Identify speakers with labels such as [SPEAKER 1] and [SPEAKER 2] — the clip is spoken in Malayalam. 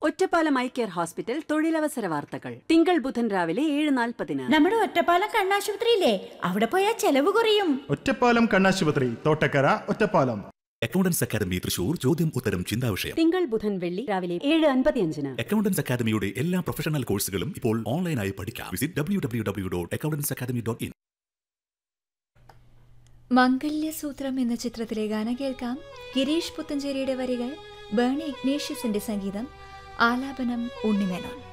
[SPEAKER 1] ഒറ്റപ്പാലം ഐ കെയർ ഹോസ്പിറ്റൽ തൊഴിലവസര വാർത്തകൾ തിങ്കൾ ബുധൻ രാവിലെ ഏഴ് നാൽപ്പതിന്
[SPEAKER 2] നമ്മുടെ ഒറ്റപ്പാലം കണ്ണാശുപത്രിയില്ലേ അവിടെ പോയാൽ ചെലവ് കുറയും
[SPEAKER 3] ഒറ്റപ്പാലം കണ്ണാശുപത്രി തോട്ടക്കര ഒറ്റപ്പാലം
[SPEAKER 4] അക്കൗണ്ടൻസ് അക്കാദമി തൃശൂർ ചോദ്യം ഉത്തരം ചിന്താവിഷയം
[SPEAKER 1] തിങ്കൾ ബുധൻ വെള്ളി രാവിലെ ഏഴ് അൻപത്തിയഞ്ചിന്
[SPEAKER 4] അക്കൗണ്ടൻസ് അക്കാദമിയുടെ എല്ലാ പ്രൊഫഷണൽ കോഴ്സുകളും ഇപ്പോൾ ഓൺലൈനായി പഠിക്കാം visit W W W dot accountants academy dot in
[SPEAKER 5] മംഗല്യസൂത്രം എന്ന ചിത്രത്തിലെ ഗാനം കേൾക്കാം ഗിരീഷ് പുത്തഞ്ചേരിയുടെ വരികൾ ബേണി ഇഗ്നേഷ്യസിന്റെ സംഗീതം ആലാപനം ഉണ്ണിമേനോൻ